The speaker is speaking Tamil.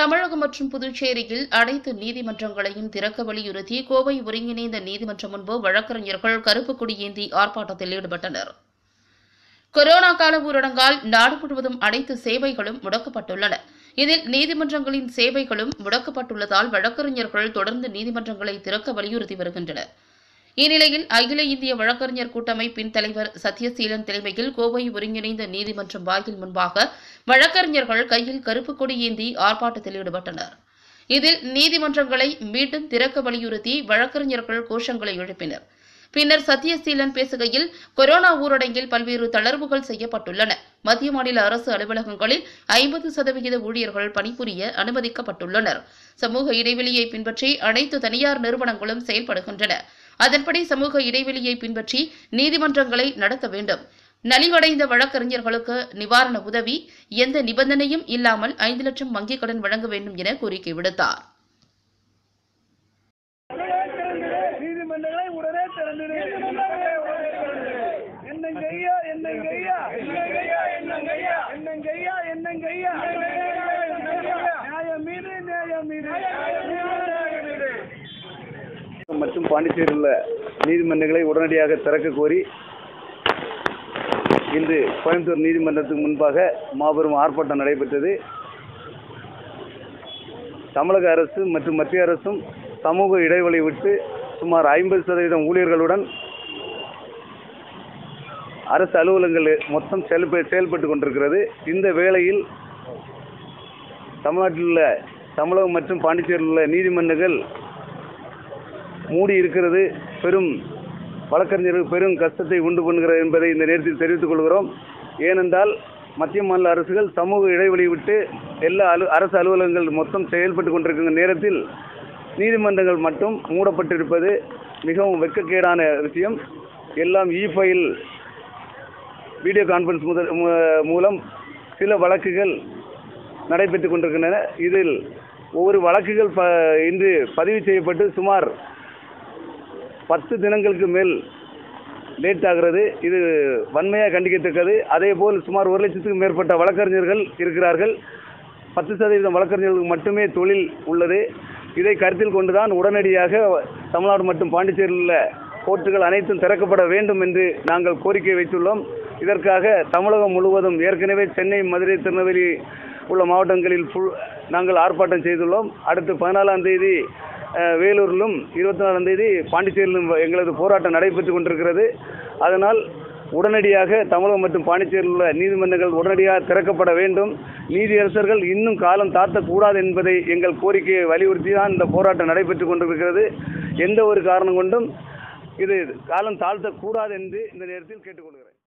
தமிழகம் மற்றும் புதுச்சேரியில் அனைத்து நீதிமன்றங்களையும் திறக்க வலியுறுத்தி கோவை ஒருங்கிணைந்த நீதிமன்றம் முன்பு வழக்கறிஞர்கள் கருப்பு கொடி ஏந்தி ஆர்ப்பாட்டத்தில் ஈடுபட்டனர் கொரோனா கால ஊரடங்கால் நாடு முழுவதும் அனைத்து சேவைகளும் முடக்கப்பட்டுள்ளன இதில் நீதிமன்றங்களின் சேவைகளும் முடக்கப்பட்டுள்ளதால் வழக்கறிஞர்கள் தொடர்ந்து நீதிமன்றங்களை திறக்க வலியுறுத்தி வருகின்றனர் இந்நிலையில் அகில இந்திய வழக்கறிஞர் கூட்டமைப்பின் தலைவர் சத்யசீலன் தலைமையில் கோவை ஒருங்கிணைந்த நீதிமன்றம் வாயில் முன்பாக வழக்கறிஞர்கள் கையில் கருப்பு கொடி ஏந்தி ஆர்ப்பாட்டத்தில் ஈடுபட்டனர் இதில் நீதிமன்றங்களை மீண்டும் திறக்க வலியுறுத்தி வழக்கறிஞர்கள் கோஷங்களை எழுப்பினர் பின்னர் சத்யசீலன் பேசுகையில் கொரோனா ஊரடங்கில் பல்வேறு தளர்வுகள் செய்யப்பட்டுள்ளன மத்திய மாநில அரசு அலுவலகங்களில் ஐம்பது சதவிகித ஊழியர்கள் பணிபுரிய அனுமதிக்கப்பட்டுள்ளனர் சமூக இடைவெளியை பின்பற்றி அனைத்து தனியார் நிறுவனங்களும் செயல்படுகின்றன அதன்படி சமூக இடைவெளியை பின்பற்றி நீதிமன்றங்களை நடத்த வேண்டும் நலிவடைந்த வழக்கறிஞர்களுக்கு நிவாரண உதவி எந்த நிபந்தனையும் இல்லாமல் ஐந்து லட்சம் வங்கிக் கடன் வழங்க வேண்டும் என கோரிக்கை விடுத்தார் நீதிமன்றங்களை உடனே திறந்துடு என்னங்கய்யா என்னங்கய்யா என்னங்கய்யா என்னங்கய்யா என்னங்கய்யா என்னங்கய்யா நியாயம் மீது நியாயம் மீது மற்றும் பாண்டிச்சேரியில் உள்ள நீதிமன்றங்களை உடனடியாக திறக்க கோரி இன்று கோயம்புத்தூர் நீதிமன்றத்துக்கு முன்பாக மாபெரும் ஆர்ப்பாட்டம் நடைபெற்றது தமிழக அரசு மற்றும் மத்திய அரசும் சமூக இடைவெளி விட்டு சுமார் ஐம்பது சதவீதம் ஊழியர்களுடன் அரசு அலுவலகங்கள் மொத்தம் செயல்ப செயல்பட்டு கொண்டிருக்கிறது இந்த வேளையில் தமிழ்நாட்டில் உள்ள தமிழகம் மற்றும் பாண்டிச்சேரியில் உள்ள நீதிமன்றங்கள் மூடி இருக்கிறது பெரும் வழக்கறிஞர்கள் பெரும் கஷ்டத்தை உண்டு பண்ணுகிறது என்பதை இந்த நேரத்தில் தெரிவித்துக் கொள்கிறோம் ஏனென்றால் மத்திய மாநில அரசுகள் சமூக இடைவெளி விட்டு எல்லா அலு அரசு அலுவலகங்கள் மொத்தம் செயல்பட்டு கொண்டிருக்கிற நேரத்தில் நீதிமன்றங்கள் மட்டும் மூடப்பட்டிருப்பது மிகவும் வெட்கக்கேடான விஷயம் எல்லாம் இ ஃபைல் வீடியோ கான்ஃபரன்ஸ் முதல் மு- மூலம் சில வழக்குகள் நடைபெற்று கொண்டிருக்கின்றன இதில் ஒவ்வொரு வழக்குகள் ப இன்று பதிவு செய்யப்பட்டு சுமார் பத்து தினங்களுக்கு மேல் லேட் ஆகிறது இது வன்மையாக கண்டிக்கத்தக்கது அதே போல் சுமார் ஒரு லட்சத்துக்கும் மேற்பட்ட வழக்கறிஞர்கள் இருக்கிறார்கள் பத்து சதவீதம் வழக்கறிஞர்களுக்கு மட்டுமே தொழில் உள்ளது இதை கருத்தில் கொண்டுதான் உடனடியாக தமிழ்நாடு மற்றும் பாண்டிச்சேரியில் உள்ள கோர்ட்டுகள் அனைத்தும் திறக்கப்பட வேண்டும் என்று நாங்கள் கோரிக்கை வைத்துள்ளோம் இதற்காக தமிழகம் முழுவதும் ஏற்கனவே சென்னை மதுரை திருநெல்வேலி உள்ள மாவட்டங்களில் ஃபுல் நாங்கள் ஆர்ப்பாட்டம் செய்துள்ளோம் அடுத்து பதினாலாம் தேதி அஹ், வேலூரிலும் இருபத்தி நாலாம் தேதி பாண்டிச்சேரியிலும் எங்களது போராட்டம் நடைபெற்று கொண்டிருக்கிறது அதனால் உடனடியாக தமிழகம் மற்றும் பாண்டிச்சேரியில் உள்ள நீதிமன்றங்கள் உடனடியாக திறக்கப்பட வேண்டும் நீதியரசர்கள் இன்னும் காலம் தாழ்த்தக்கூடாது என்பதை எங்கள் கோரிக்கையை வலியுறுத்தி தான் இந்த போராட்டம் நடைபெற்று கொண்டிருக்கிறது எந்த ஒரு காரணம் கொண்டும் இது காலம் தாழ்த்தக்கூடாது என்று இந்த நேரத்தில் கேட்டுக்கொள்கிறேன்